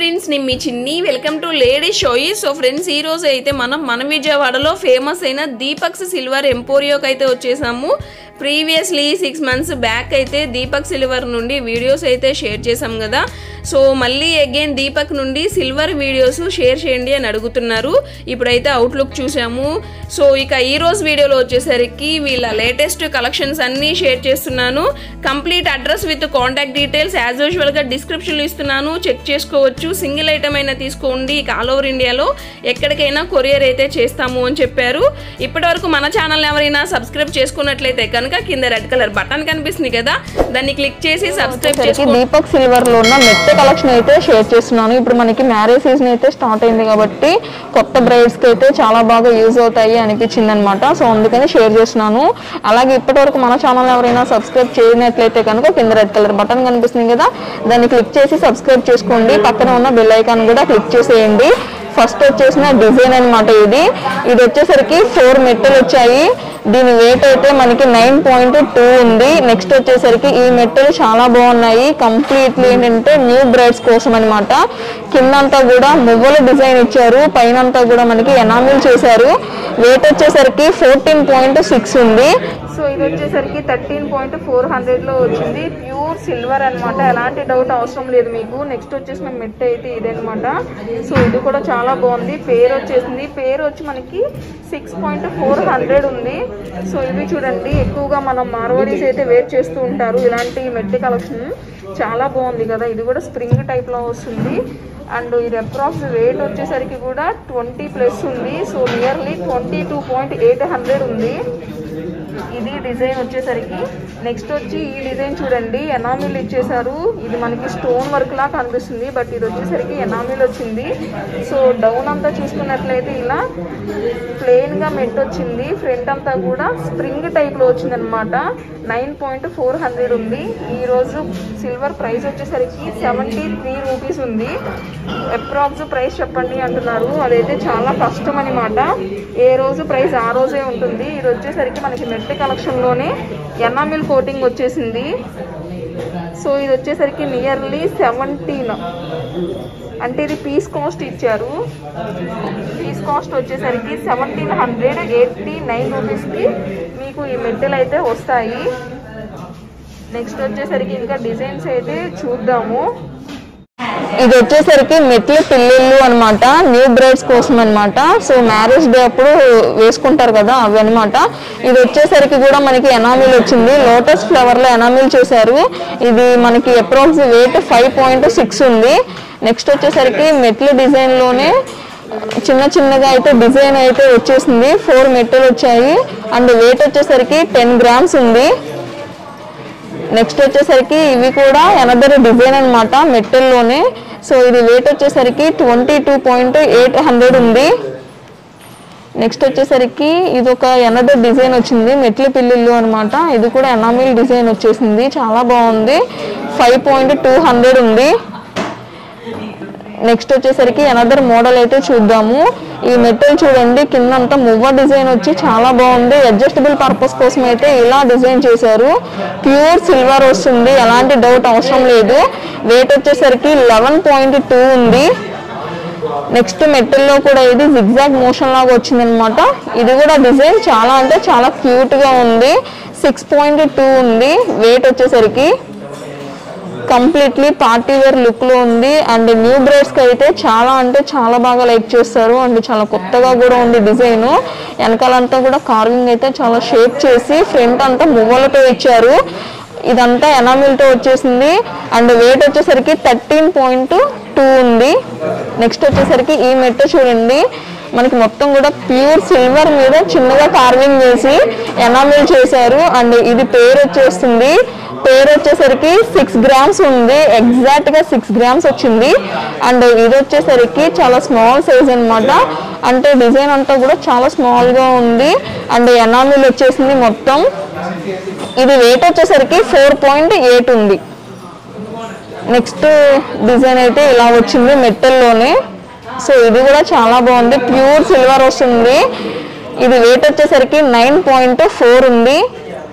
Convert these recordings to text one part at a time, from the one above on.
friends నేను మీ Chinni welcome to lady షోయి సో ఫ్రెండ్స్ ఈ రోజు అయితే మనం మన విజయవాడలో ఫేమస్ అయిన దీపక్స్ సిల్వర్ ఎంపోరియోకి అయితే వచ్చేసాము ప్రీవియస్లీ సిక్స్ మంత్స్ బ్యాక్ అయితే దీపక్ సిల్వర్ నుండి వీడియోస్ అయితే షేర్ చేసాం కదా సో మళ్ళీ అగైన్ దీపక్ నుండి సిల్వర్ వీడియోస్ షేర్ చేయండి అని అడుగుతున్నారు ఇప్పుడైతే అవుట్లుక్ చూసాము సో ఇక ఈ రోజు వీడియోలో వచ్చేసరికి వీళ్ళ లేటెస్ట్ కలెక్షన్స్ అన్నీ షేర్ చేస్తున్నాను complete address with contact details as యూజువల్గా డిస్క్రిప్షన్లో ఇస్తున్నాను చెక్ చేసుకోవచ్చు సింగిల్ ఐటమ్ అయినా తీసుకోండి ఇక ఆల్ ఓవర్ ఇండియాలో ఎక్కడికైనా కొరియర్ అయితే చేస్తాము అని చెప్పారు ఇప్పటివరకు మన ఛానల్ ఎవరైనా సబ్స్క్రైబ్ చేసుకున్నట్లయితే కనుక కింద రెడ్ కలర్ బటన్ కనిపిస్తుంది కదా దాన్ని క్లిక్ చేసి సబ్స్క్రైబ్ వచ్చేసరికి చేసుకో దీపక్ సిల్వర్ లో ఉన్న మెట్ట కలెక్షన్ అయితే షేర్ చేస్తున్నాను ఇప్పుడు మనకి మ్యారేజ్ సీజన్ అయితే స్టార్ట్ అయింది కాబట్టి కొత్త బ్రైడ్స్ కి అయితే చాలా బాగా యూజ్ అవుతాయి అనిపించింది అనమాట సో అందుకని షేర్ చేస్తున్నాను అలాగే ఇప్పటి వరకు మన ఛానల్ ఎవరైనా సబ్స్క్రైబ్ చేయనట్లయితే కనుక కింద రెడ్ కలర్ బటన్ కనిపిస్తుంది కదా దాన్ని క్లిక్ చేసి సబ్స్క్రైబ్ చేసుకోండి పక్కన ఉన్న బెల్ ఐకాన్ కూడా క్లిక్ చేసేయండి ఫస్ట్ వచ్చేసిన డిజైన్ అన్నమాట ఇది ఇది వచ్చేసరికి ఫోర్ మెట్టలు వచ్చాయి దీని వెయిట్ అయితే మనకి నైన్ పాయింట్ టూ ఉంది నెక్స్ట్ వచ్చేసరికి ఈ మెట్టలు చాలా బాగున్నాయి కంప్లీట్లీ ఏంటంటే న్యూ బ్రైడ్స్ కోసం అనమాట కిందంతా కూడా మువ్వల డిజైన్ ఇచ్చారు పైన అంతా కూడా మనకి ఎనామిల్ చేశారు వెయిట్ వచ్చేసరికి ఫోర్టీన్ పాయింట్ సిక్స్ ఉంది సో ఇది వచ్చేసరికి థర్టీన్ పాయింట్ ఫోర్ హండ్రెడ్ లో వచ్చింది ప్యూర్ సిల్వర్ అన్నమాట ఎలాంటి డౌట్ అవసరం లేదు మీకు నెక్స్ట్ వచ్చేసిన మెట్ అయితే ఇదే అనమాట సో ఇది కూడా చాలా బాగుంది పేరు వచ్చేసింది పేరు వచ్చి మనకి సిక్స్ పాయింట్ ఫోర్ హండ్రెడ్ ఉంది సో ఇవి చూడండి ఎక్కువగా మనం మార్వరీస్ అయితే వేర్ చేస్తూ ఉంటారు ఇలాంటి మెట్టి కలెక్షన్ చాలా బాగుంది కదా ఇది కూడా స్ప్రింగ్ టైప్ లో వస్తుంది అండ్ ఇది అప్రాక్స్ రేట్ వచ్చేసరికి కూడా ట్వంటీ ప్లస్ ఉంది so nearly twenty two point eight hundred ఉంది ఇది డిజైన్ వచ్చేసరికి నెక్స్ట్ వచ్చి ఈ డిజైన్ చూడండి ఎనామిల్ ఇచ్చేసారు ఇది మనకి స్టోన్ వర్క్ లా కనిపిస్తుంది బట్ ఇది వచ్చేసరికి ఎనామిల్ వచ్చింది సో డౌన్ అంతా చూసుకున్నట్లయితే ఇలా ప్లెయిన్ గా మెట్ వచ్చింది ఫ్రంట్ అంతా కూడా స్ప్రింగ్ టైప్ లో వచ్చింది అనమాట నైన్ పాయింట్ ఫోర్ హండ్రెడ్ ఉంది ఈ రోజు సిల్వర్ ప్రైస్ వచ్చేసరికి సెవెంటీ త్రీ రూపీస్ ఉంది అప్రాక్స్ ప్రైస్ చెప్పండి అంటున్నారు అదైతే చాలా కష్టం అనమాట ఏ రోజు ప్రైస్ ఆ రోజే ఉంటుంది ఇది వచ్చేసరికి మనకి మెట్ కలెక్షన్లోనే ఎనామిల్ కోటింగ్ వచ్చేసింది సో ఇది వచ్చేసరికి నియర్లీ సెవెంటీన్ అంటే ఇది పీస్ కాస్ట్ ఇచ్చారు పీస్ కాస్ట్ వచ్చేసరికి సెవెంటీన్ హండ్రెడ్ ఎయిటీ నైన్ రూపీస్కి మీకు ఈ మెట్టెలు అయితే వస్తాయి నెక్స్ట్ వచ్చేసరికి ఇంకా డిజైన్స్ అయితే చూద్దాము ఇది వచ్చేసరికి మెట్ల పిల్లలు అన్నమాట న్యూ బ్రైడ్స్ కోసం అన్నమాట సో మ్యారేజ్ డే అప్పుడు వేసుకుంటారు కదా అవి అన్నమాట ఇది వచ్చేసరికి కూడా మనకి ఎనామిల్ వచ్చింది లోటస్ ఫ్లవర్ లో ఎనామిల్ చేశారు ఇది మనకి approx weight five point six ఉంది నెక్స్ట్ వచ్చేసరికి మెట్ల డిజైన్ లోనే చిన్న చిన్నగా అయితే డిజైన్ అయితే వచ్చేసింది ఫోర్ మెట్టలు వచ్చాయి అండ్ వెయిట్ వచ్చేసరికి టెన్ గ్రామ్స్ ఉంది నెక్స్ట్ వచ్చేసరికి ఇవి కూడా ఎనదర్ డిజైన్ అనమాట మెట్టల్లోనే సో ఇది వెయిట్ వచ్చేసరికి twenty two point eight hundred ఉంది నెక్స్ట్ వచ్చేసరికి ఇది ఒక ఎనదర్ డిజైన్ వచ్చింది మెట్ల పిల్లిళ్ళు అనమాట ఇది కూడా ఎనామిల్ డిజైన్ వచ్చేసింది చాలా బాగుంది ఫైవ్ పాయింట్ టూ హండ్రెడ్ ఉంది నెక్స్ట్ వచ్చేసరికి ఎనదర్ మోడల్ అయితే చూద్దాము ఈ మెటల్ చూడండి కింద అంతా మువ్వ డిజైన్ వచ్చి చాలా బాగుంది అడ్జస్టబుల్ పర్పస్ కోసం అయితే ఇలా డిజైన్ చేశారు ప్యూర్ సిల్వర్ వస్తుంది ఎలాంటి డౌట్ అవసరం లేదు వెయిట్ వచ్చేసరికి లెవెన్ పాయింట్ టూ ఉంది నెక్స్ట్ మెటల్లో కూడా ఇది జిగ్జాగ్ మోషన్ లాగా వచ్చిందనమాట ఇది కూడా డిజైన్ చాలా అంటే చాలా క్యూట్ గా ఉంది సిక్స్ పాయింట్ టూ ఉంది వెయిట్ వచ్చేసరికి కంప్లీట్లీ పార్టీ వేర్ లుక్ లో ఉంది అండ్ న్యూ బ్రైడ్స్ కి అయితే చాలా అంటే చాలా బాగా లైక్ చేస్తారు అండ్ చాలా కొత్తగా కూడా ఉంది డిజైన్ వెనకాలంతా కూడా కార్వింగ్ అయితే చాలా షేప్ చేసి ఫ్రంట్ అంతా మువ్వలతో ఇచ్చారు ఇదంతా ఎనామిల్ తో వచ్చేసింది అండ్ వెయిట్ వచ్చేసరికి థర్టీన్ పాయింట్ టూ ఉంది నెక్స్ట్ వచ్చేసరికి ఈ మెట్ట చూడండి మనకి మొత్తం కూడా ప్యూర్ సిల్వర్ మీద చిన్నగా కార్వింగ్ చేసి ఎనామిల్ చేశారు అండ్ ఇది పేరు వచ్చేస్తుంది పేరు వచ్చేసరికి సిక్స్ గ్రామ్స్ ఉంది ఎగ్జాక్ట్ గా సిక్స్ గ్రామ్స్ వచ్చింది అండ్ ఇది వచ్చేసరికి చాలా స్మాల్ సైజ్ అన్నమాట అంటే డిజైన్ అంతా కూడా చాలా స్మాల్ గా ఉంది అండ్ ఎనామిల్ వచ్చేసింది మొత్తం ఇది వెయిట్ వచ్చేసరికి ఫోర్ పాయింట్ ఎయిట్ ఉంది నెక్స్ట్ డిజైన్ అయితే ఇలా వచ్చింది మెట్టల్లోనే సో ఇది కూడా చాలా బాగుంది ప్యూర్ సిల్వర్ వస్తుంది ఇది వెయిట్ వచ్చేసరికి నైన్ పాయింట్ ఫోర్ ఉంది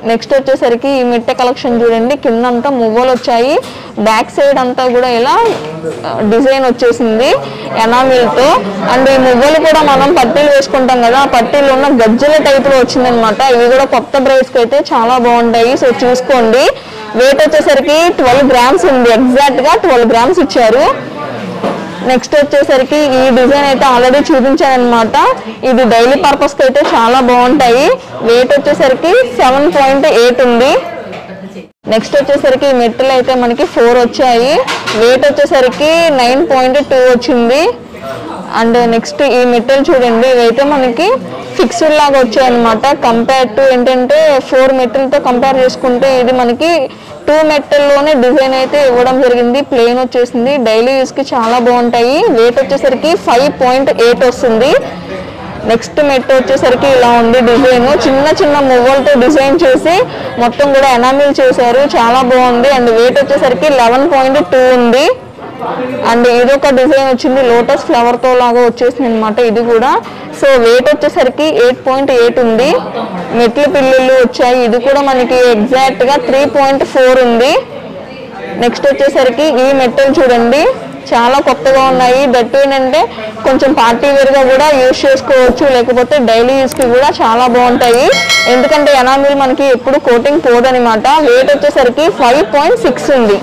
నెక్స్ట్ వచ్చేసరికి ఈ మిట్టె కలెక్షన్ చూడండి కింద అంతా మువ్వలు వచ్చాయి బ్యాక్ సైడ్ అంతా కూడా ఇలా డిజైన్ వచ్చేసింది ఎనామిల్తో అండ్ ఈ మువ్వలు కూడా మనం పట్టీలు వేసుకుంటాం కదా ఆ పట్టీలు ఉన్న గజ్జల టైప్లో వచ్చిందనమాట ఇవి కూడా కొత్త బ్రైడ్స్కి అయితే చాలా బాగుంటాయి సో చూసుకోండి వెయిట్ వచ్చేసరికి ట్వెల్వ్ గ్రామ్స్ ఉంది ఎగ్జాక్ట్గా ట్వెల్వ్ గ్రామ్స్ ఇచ్చారు నెక్స్ట్ వచ్చేసరికి ఈ డిజైన్ అయితే ఆల్రెడీ చూపించాను అనమాట ఇది డైలీ పర్పస్ కి అయితే చాలా బాగుంటాయి వెయిట్ వచ్చేసరికి సెవెన్ పాయింట్ ఎయిట్ ఉంది నెక్స్ట్ వచ్చేసరికి ఈ మెట్టలు అయితే మనకి ఫోర్ వచ్చాయి వెయిట్ వచ్చేసరికి నైన్ పాయింట్ టూ వచ్చింది అండ్ నెక్స్ట్ ఈ మెట్టలు చూడండి ఇవైతే మనకి ఫిక్స్డ్ లాగా వచ్చాయి అనమాట కంపేర్ టు ఏంటంటే ఫోర్ మెట్టలతో కంపేర్ చేసుకుంటే ఇది మనకి టూ మెట్టల్లోనే డిజైన్ అయితే ఇవ్వడం జరిగింది ప్లెయిన్ వచ్చేసింది డైలీ యూస్కి చాలా బాగుంటాయి వెయిట్ వచ్చేసరికి ఫైవ్ పాయింట్ ఎయిట్ వస్తుంది నెక్స్ట్ మెట్ వచ్చేసరికి ఇలా ఉంది డిజైన్ చిన్న చిన్న మువ్వలతో డిజైన్ చేసి మొత్తం కూడా ఎనామిల్ చేశారు చాలా బాగుంది అండ్ వెయిట్ వచ్చేసరికి లెవెన్ పాయింట్ టూ ఉంది అండ్ ఇదొక డిజైన్ వచ్చింది లోటస్ ఫ్లవర్ తో లాగా వచ్చేసింది అనమాట ఇది కూడా సో వెయిట్ వచ్చేసరికి ఎయిట్ పాయింట్ ఎయిట్ ఉంది మెట్ల పిల్లులు వచ్చాయి ఇది కూడా మనకి ఎగ్జాక్ట్ గా త్రీ పాయింట్ ఫోర్ ఉంది నెక్స్ట్ వచ్చేసరికి ఈ మెట్టలు చూడండి చాలా కొత్తగా ఉన్నాయి దట్ ఏంటంటే కొంచెం పార్టీ వేర్ గా కూడా యూజ్ చేసుకోవచ్చు లేకపోతే డైలీ యూస్ కి కూడా చాలా బాగుంటాయి ఎందుకంటే ఎనామిల్ మనకి ఎప్పుడు కోటింగ్ పోదనమాట వెయిట్ వచ్చేసరికి ఫైవ్ పాయింట్ సిక్స్ ఉంది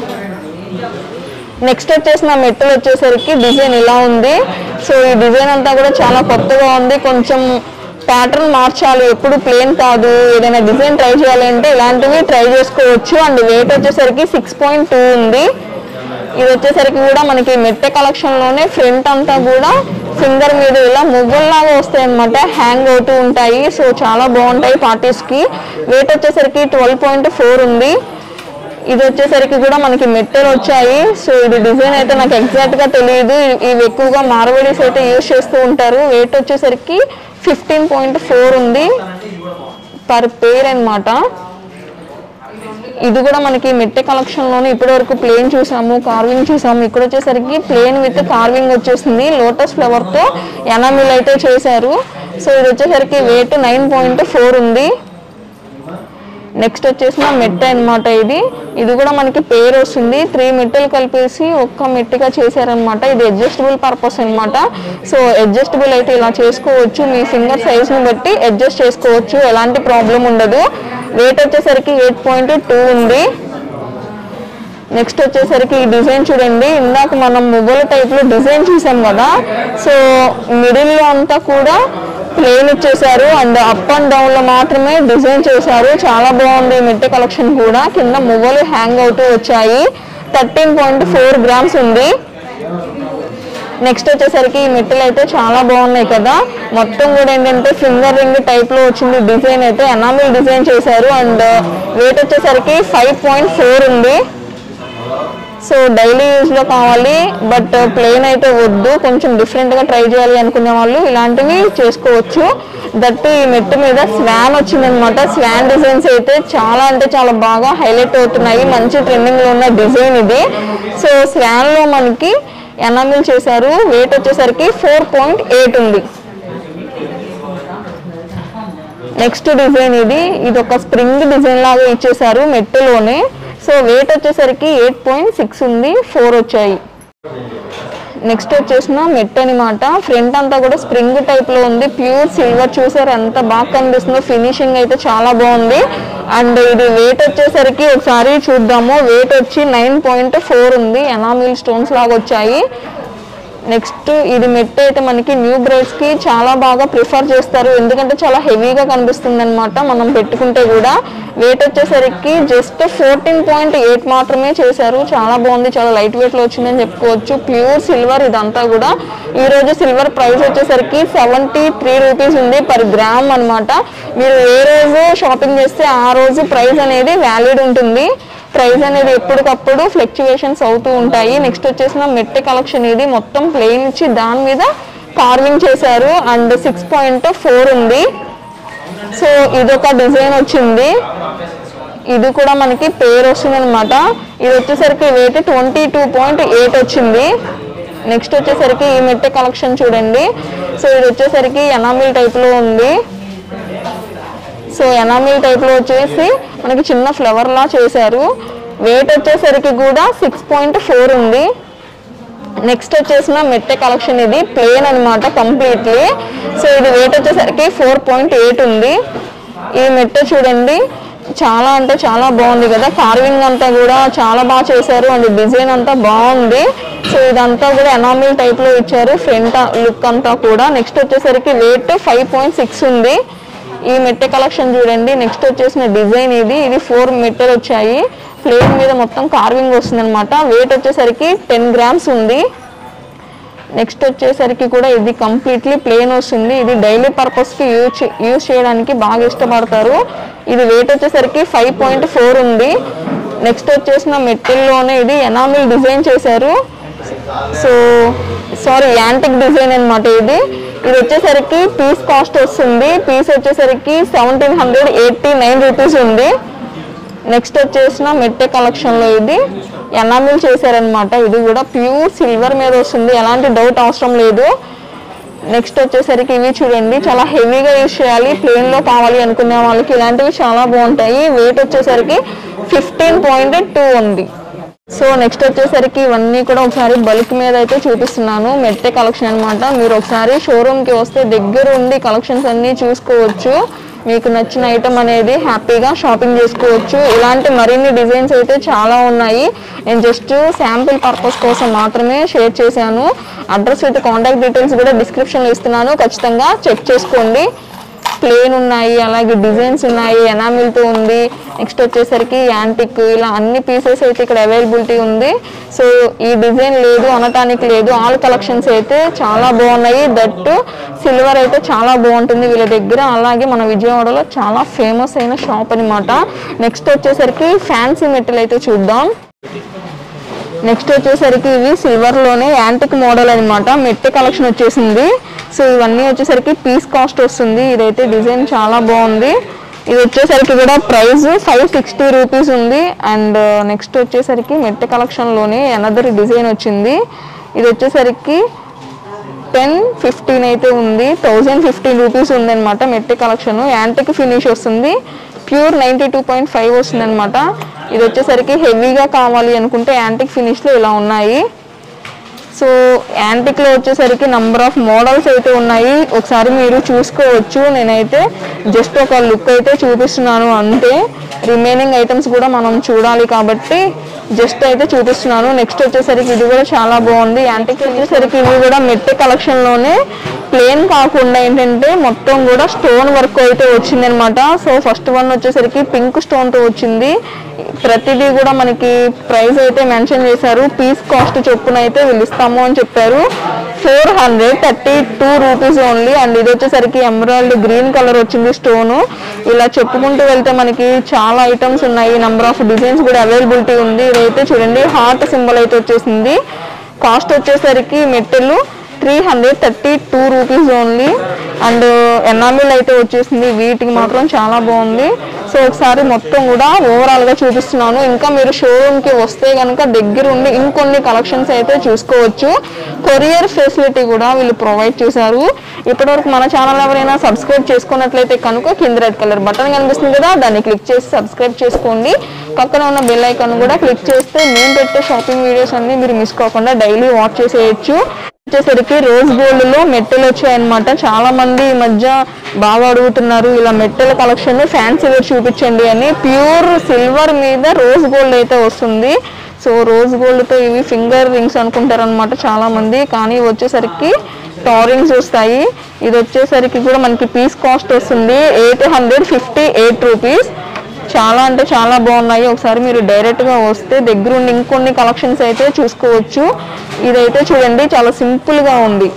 నెక్స్ట్ వచ్చేసి నా మెట్టలు వచ్చేసరికి డిజైన్ ఇలా ఉంది సో ఈ డిజైన్ అంతా కూడా చాలా కొత్తగా ఉంది కొంచెం ప్యాటర్న్ మార్చాలి ఎప్పుడు ప్లేన్ కాదు ఏదైనా డిజైన్ ట్రై చేయాలంటే ఇలాంటివి ట్రై చేసుకోవచ్చు అండ్ వెయిట్ వచ్చేసరికి సిక్స్ పాయింట్ టూ ఉంది ఇది వచ్చేసరికి కూడా మనకి మెట్టె కలెక్షన్ లోనే ఫ్రంట్ అంతా కూడా ఫింగర్ మీద ఇలా మువ్వల్లాగా వస్తాయి అనమాట హ్యాంగ్ అవుతూ ఉంటాయి సో చాలా బాగుంటాయి పార్టీస్ కి వెయిట్ వచ్చేసరికి ట్వెల్వ్ పాయింట్ ఫోర్ ఉంది ఇది వచ్చేసరికి కూడా మనకి మెట్టెలు వచ్చాయి సో ఇది డిజైన్ అయితే నాకు ఎగ్జాక్ట్ గా తెలియదు ఇ- ఇవి ఎక్కువగా మార్వడీస్ అయితే యూజ్ చేస్తూ ఉంటారు వెయిట్ వచ్చేసరికి ఫిఫ్టీన్ పాయింట్ ఫోర్ ఉంది పర్ పేర్ అన్నమాట ఇది కూడా మనకి మెట్టె కలెక్షన్ లోనే ఇప్పటి వరకు ప్లేన్ చూసాము కార్వింగ్ చూసాము ఇక్కడ వచ్చేసరికి ప్లేన్ విత్ కార్వింగ్ వచ్చేసింది లోటస్ ఫ్లవర్ తో ఎనామిల్ అయితే చేశారు సో ఇది వచ్చేసరికి వెయిట్ నైన్ పాయింట్ ఫోర్ ఉంది నెక్స్ట్ వచ్చేసిన మెట్ట అన్నమాట ఇది ఇది కూడా మనకి పేరు వస్తుంది త్రీ మెట్టలు కలిపేసి ఒక్క మెట్టుగా చేశారనమాట ఇది అడ్జస్టబుల్ పర్పస్ అన్నమాట సో అడ్జస్టబుల్ అయితే ఇలా చేసుకోవచ్చు మీ ఫింగర్ సైజ్ని బట్టి అడ్జస్ట్ చేసుకోవచ్చు ఎలాంటి ప్రాబ్లం ఉండదు వెయిట్ వచ్చేసరికి ఎయిట్ పాయింట్ టూ ఉంది నెక్స్ట్ వచ్చేసరికి ఈ డిజైన్ చూడండి ఇందాక మనం మువ్వల టైప్ లో డిజైన్ చూసాం కదా సో మిడిల్ లో అంతా కూడా ప్లేన్ ఇచ్చేసారు అండ్ అప్ అండ్ డౌన్ లో మాత్రమే డిజైన్ చేశారు చాలా బాగుంది ఈ మిట్టె కలెక్షన్ కూడా కింద మువ్వలు హ్యాంగ్ అవుతూ వచ్చాయి థర్టీన్ పాయింట్ ఫోర్ గ్రామ్స్ ఉంది నెక్స్ట్ వచ్చేసరికి ఈ మెట్టలు అయితే చాలా బాగున్నాయి కదా మొత్తం కూడా ఏంటంటే ఫింగర్ రింగ్ టైప్ లో వచ్చింది డిజైన్ అయితే ఎనామిల్ డిజైన్ చేశారు అండ్ వెయిట్ వచ్చేసరికి ఫైవ్ పాయింట్ ఫోర్ ఉంది సో డైలీ యూజ్ లో కావాలి బట్ ప్లెయిన్ అయితే వద్దు కొంచెం డిఫరెంట్ గా ట్రై చేయాలి అనుకునే వాళ్ళు ఇలాంటివి చేసుకోవచ్చు దట్టు ఈ మెట్టు మీద స్వాన్ వచ్చిందనమాట స్వాన్ డిజైన్స్ అయితే చాలా అంటే చాలా బాగా హైలైట్ అవుతున్నాయి మంచి ట్రెండింగ్ లో ఉన్న డిజైన్ ఇది సో స్వాన్ లో మనకి ఎనామిల్ చేశారు వెయిట్ వచ్చేసరికి ఫోర్ పాయింట్ ఎయిట్ ఉంది నెక్స్ట్ డిజైన్ ఇది ఇది ఒక స్ప్రింగ్ డిజైన్ లాగా ఇచ్చేసారు మెట్టులోనే సో వెయిట్ వచ్చేసరికి ఎయిట్ పాయింట్ సిక్స్ ఉంది ఫోర్ వచ్చాయి నెక్స్ట్ వచ్చేసిన మెట్ అనమాట ఫ్రంట్ అంతా కూడా స్ప్రింగ్ టైప్ లో ఉంది ప్యూర్ సిల్వర్ చూసారు ఎంత బాగా కనిపిస్తుందో ఫినిషింగ్ అయితే చాలా బాగుంది అండ్ ఇది వెయిట్ వచ్చేసరికి ఒకసారి చూద్దాము వెయిట్ వచ్చి నైన్ పాయింట్ ఫోర్ ఉంది ఎనామిల్ స్టోన్స్ లాగా వచ్చాయి నెక్స్ట్ ఇది మెట్ అయితే మనకి న్యూ బ్రైడ్స్ కి చాలా బాగా ప్రిఫర్ చేస్తారు ఎందుకంటే చాలా హెవీగా కనిపిస్తుంది అనమాట మనం పెట్టుకుంటే కూడా వెయిట్ వచ్చేసరికి జస్ట్ ఫోర్టీన్ పాయింట్ ఎయిట్ మాత్రమే చేశారు చాలా బాగుంది చాలా లైట్ వెయిట్ లో వచ్చిందని చెప్పుకోవచ్చు ప్యూర్ సిల్వర్ ఇదంతా కూడా ఈ రోజు సిల్వర్ ప్రైస్ వచ్చేసరికి సెవెంటీ త్రీ రూపీస్ ఉంది పర్ గ్రామ్ అన్నమాట మీరు ఏ రోజు షాపింగ్ చేస్తే ఆ రోజు ప్రైస్ అనేది వ్యాలిడ్ ఉంటుంది ప్రైస్ అనేది ఎప్పటికప్పుడు ఫ్లక్చువేషన్స్ అవుతూ ఉంటాయి నెక్స్ట్ వచ్చేసిన మెట్టె కలెక్షన్ ఇది మొత్తం ప్లెయిన్ ఇచ్చి దాని మీద కార్వింగ్ చేశారు అండ్ సిక్స్ పాయింట్ ఫోర్ ఉంది సో ఇదొక డిజైన్ వచ్చింది ఇది కూడా మనకి పేరు వస్తుంది అనమాట ఇది వచ్చేసరికి weight twenty two point eight వచ్చింది నెక్స్ట్ వచ్చేసరికి ఈ మెట్టె కలెక్షన్ చూడండి సో ఇది వచ్చేసరికి ఎనామిల్ టైప్లో ఉంది సో ఎనామిల్ టైప్లో వచ్చేసి మనకి చిన్న ఫ్లవర్ లా చేశారు వెయిట్ వచ్చేసరికి కూడా సిక్స్ పాయింట్ ఫోర్ ఉంది నెక్స్ట్ వచ్చేసిన మెట్టె కలెక్షన్ ఇది ప్లేన్ అనమాట కంప్లీట్లీ సో ఇది వెయిట్ వచ్చేసరికి ఫోర్ పాయింట్ ఎయిట్ ఉంది ఈ మెట్టె చూడండి చాలా అంటే చాలా బాగుంది కదా కార్వింగ్ అంతా కూడా చాలా బాగా చేశారు అండ్ డిజైన్ అంతా బాగుంది సో ఇదంతా కూడా ఎనామిల్ టైప్ లో ఇచ్చారు ఫ్రంట్ లుక్ అంతా కూడా నెక్స్ట్ వచ్చేసరికి వెయిట్ ఫైవ్ పాయింట్ సిక్స్ ఉంది ఈ మెట్టె కలెక్షన్ చూడండి నెక్స్ట్ వచ్చేసిన డిజైన్ ఇది ఇది ఫోర్ మెట్టెలు వచ్చాయి ప్లేన్ మీద మొత్తం కార్వింగ్ వస్తుంది అనమాట వెయిట్ వచ్చేసరికి టెన్ గ్రామ్స్ ఉంది నెక్స్ట్ వచ్చేసరికి కూడా ఇది కంప్లీట్లీ ప్లేన్ వస్తుంది ఇది డైలీ పర్పస్కి యూజ్ యూజ్ చేయడానికి బాగా ఇష్టపడతారు ఇది వెయిట్ వచ్చేసరికి ఫైవ్ పాయింట్ ఫోర్ ఉంది నెక్స్ట్ వచ్చేసిన మెటీరియల్లోనే ఇది ఎనామిల్ డిజైన్ చేశారు సో సారీ యాంటిక్ డిజైన్ అన్నమాట ఇది ఇది వచ్చేసరికి పీస్ కాస్ట్ వస్తుంది పీస్ వచ్చేసరికి seventeen hundred eighty nine rupees ఉంది నెక్స్ట్ వచ్చేసిన మెట్టె కలెక్షన్ లో ఇది ఎనామిల్ చేశారనమాట ఇది కూడా ప్యూర్ సిల్వర్ మీద వస్తుంది ఎలాంటి డౌట్ అవసరం లేదు నెక్స్ట్ వచ్చేసరికి ఇవి చూడండి చాలా హెవీగా యూజ్ చేయాలి ప్లేన్ లో కావాలి అనుకునే వాళ్ళకి ఇలాంటివి చాలా బాగుంటాయి వెయిట్ వచ్చేసరికి ఫిఫ్టీన్ పాయింట్ టూ ఉంది సో నెక్స్ట్ వచ్చేసరికి ఇవన్నీ కూడా ఒకసారి బల్క్ మీద అయితే చూపిస్తున్నాను మెట్టే కలెక్షన్ అన్నమాట మీరు ఒకసారి షోరూమ్ కి వస్తే దగ్గర ఉండి కలెక్షన్స్ అన్ని చూసుకోవచ్చు మీకు నచ్చిన ఐటమ్ అనేది హ్యాపీగా షాపింగ్ చేసుకోవచ్చు ఇలాంటి మరిన్ని డిజైన్స్ అయితే చాలా ఉన్నాయి నేను జస్ట్ శాంపిల్ పర్పస్ కోసం మాత్రమే షేర్ చేశాను అడ్రస్ విత్ కాంటాక్ట్ డీటెయిల్స్ కూడా డిస్క్రిప్షన్లో ఇస్తున్నాను ఖచ్చితంగా చెక్ చేసుకోండి ప్లేన్ ఉన్నాయి అలాగే డిజైన్స్ ఉన్నాయి ఎనామిల్తో ఉంది నెక్స్ట్ వచ్చేసరికి యాంటిక్ ఇలా అన్ని పీసెస్ అయితే ఇక్కడ అవైలబిలిటీ ఉంది సో ఈ డిజైన్ లేదు అనటానికి లేదు ఆల్ కలెక్షన్స్ అయితే చాలా బాగున్నాయి దట్ సిల్వర్ అయితే చాలా బాగుంటుంది వీళ్ళ దగ్గర అలాగే మన విజయవాడలో చాలా ఫేమస్ అయిన షాప్ అనమాట నెక్స్ట్ వచ్చేసరికి ఫ్యాన్సీ మెటల్ అయితే చూద్దాం నెక్స్ట్ వచ్చేసరికి ఇవి సిల్వర్ లోనే యాంటిక్ మోడల్ అన్నమాట మెట్టి కలెక్షన్ వచ్చేసింది సో ఇవన్నీ వచ్చేసరికి పీస్ కాస్ట్ వస్తుంది ఇదైతే డిజైన్ చాలా బాగుంది ఇది వచ్చేసరికి కూడా ప్రైస్ ఫైవ్ సిక్స్టీ రూపీస్ ఉంది అండ్ నెక్స్ట్ వచ్చేసరికి మెట్టి కలెక్షన్ లోనే అనదర్ డిజైన్ వచ్చింది ఇది వచ్చేసరికి టెన్ ఫిఫ్టీన్ అయితే ఉంది థౌజండ్ ఫిఫ్టీన్ రూపీస్ ఉంది అనమాట మెట్టి కలెక్షన్ యాంటిక్ ఫినిష్ వస్తుంది pure ninety two point five వస్తుంది అనమాట ఇది వచ్చేసరికి హెవీగా కావాలి అనుకుంటే యాంటిక్ ఫినిష్లో ఇలా ఉన్నాయి సో యాంటిక్లో వచ్చేసరికి నంబర్ ఆఫ్ మోడల్స్ అయితే ఉన్నాయి ఒకసారి మీరు చూసుకోవచ్చు నేనైతే జస్ట్ ఒక లుక్ అయితే చూపిస్తున్నాను అంతే రిమైనింగ్ ఐటమ్స్ కూడా మనం చూడాలి కాబట్టి జస్ట్ అయితే చూపిస్తున్నాను నెక్స్ట్ వచ్చేసరికి ఇది కూడా చాలా బాగుంది యాంటిక్ వచ్చేసరికి ఇవి కూడా మెట్టి కలెక్షన్లోనే ప్లేన్ కాకుండా ఏంటంటే మొత్తం కూడా స్టోన్ వర్క్ అయితే వచ్చింది అనమాట సో ఫస్ట్ వన్ వచ్చేసరికి పింక్ స్టోన్తో వచ్చింది ప్రతిదీ కూడా మనకి ప్రైస్ అయితే మెన్షన్ చేశారు పీస్ కాస్ట్ చొప్పున అయితే వీళ్ళు ఇస్తాము అని చెప్పారు four hundred thirty two rupees only and ఇది వచ్చేసరికి ఎమరాల్డ్ గ్రీన్ కలర్ వచ్చింది స్టోను ఇలా చెప్పుకుంటూ వెళ్తే మనకి చాలా ఐటమ్స్ ఉన్నాయి నంబర్ ఆఫ్ డిజైన్స్ కూడా అవైలబిలిటీ ఉంది ఇదైతే చూడండి హార్ట్ సింబల్ అయితే వచ్చేసింది కాస్ట్ వచ్చేసరికి మెట్టెలు three hundred thirty two rupees only and enamel అయితే వచ్చేసింది వీటికి మాత్రం చాలా బాగుంది సో ఒకసారి మొత్తం కూడా ఓవరాల్గా చూపిస్తున్నాను ఇంకా మీరు షోరూమ్కి వస్తే కనుక దగ్గరుండి ఇంకొన్ని కలెక్షన్స్ అయితే చూసుకోవచ్చు కొరియర్ ఫెసిలిటీ కూడా వీళ్ళు ప్రొవైడ్ చేశారు ఇప్పటివరకు మన ఛానల్ ఎవరైనా సబ్స్క్రైబ్ చేసుకున్నట్లయితే కనుక కింద రెడ్ కలర్ బటన్ కనిపిస్తుంది కదా దాన్ని క్లిక్ చేసి సబ్స్క్రైబ్ చేసుకోండి పక్కన ఉన్న బెల్ ఐకాన్ కూడా క్లిక్ చేస్తే మేము పెట్టే షాపింగ్ వీడియోస్ అన్ని మీరు మిస్ కాకుండా డైలీ వాచ్ చేసేయచ్చు వచ్చేసరికి రోజ్ గోల్డ్ లో మెట్టెలు వచ్చాయన్నమాట చాలా మంది ఈ మధ్య బాగా అడుగుతున్నారు ఇలా మెట్టెల కలెక్షన్ ఫ్యాన్సీ వేర్ చూపించండి అని ప్యూర్ సిల్వర్ మీద రోజ్ గోల్డ్ అయితే వస్తుంది సో రోజ్ గోల్డ్ తో ఇవి ఫింగర్ రింగ్స్ అనుకుంటారు అనమాట చాలా మంది కానీ ఇవి వచ్చేసరికి టారింగ్స్ వస్తాయి ఇది వచ్చేసరికి కూడా మనకి పీస్ కాస్ట్ వస్తుంది eight hundred fifty eight rupees చాలా అంటే చాలా బాగున్నాయి ఒకసారి మీరు డైరెక్ట్గా వస్తే దగ్గరుండి ఇంకొన్ని కలెక్షన్స్ అయితే చూసుకోవచ్చు ఇదైతే చూడండి చాలా సింపుల్గా ఉంది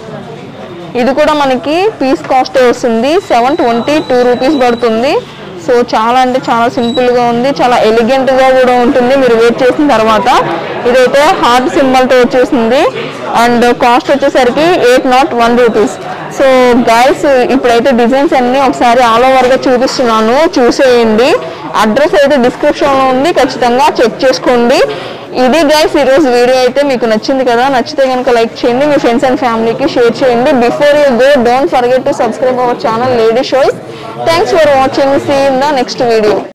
ఇది కూడా మనకి పీస్ కాస్ట్ వస్తుంది సెవెన్ ట్వంటీ టూ రూపీస్ పడుతుంది సో చాలా అంటే చాలా సింపుల్గా ఉంది చాలా ఎలిగెంట్గా కూడా ఉంటుంది మీరు వెయిట్ చేసిన తర్వాత ఇదైతే హార్ట్ సింబల్తో వచ్చేసింది అండ్ కాస్ట్ వచ్చేసరికి eight nought one rupees so guys ఇప్పుడైతే డిజైన్స్ అన్ని ఒకసారి ఆల్ ఓవర్గా చూపిస్తున్నాను చూసేయండి అడ్రస్ అయితే డిస్క్రిప్షన్లో ఉంది ఖచ్చితంగా చెక్ చేసుకోండి ఇది గైస్ ఈరోజు వీడియో అయితే మీకు నచ్చింది కదా నచ్చితే కనుక లైక్ చేయండి మీ ఫ్రెండ్స్ అండ్ ఫ్యామిలీకి షేర్ చేయండి before you go don't forget to subscribe our channel Lady Shows thanks for watching see in the next video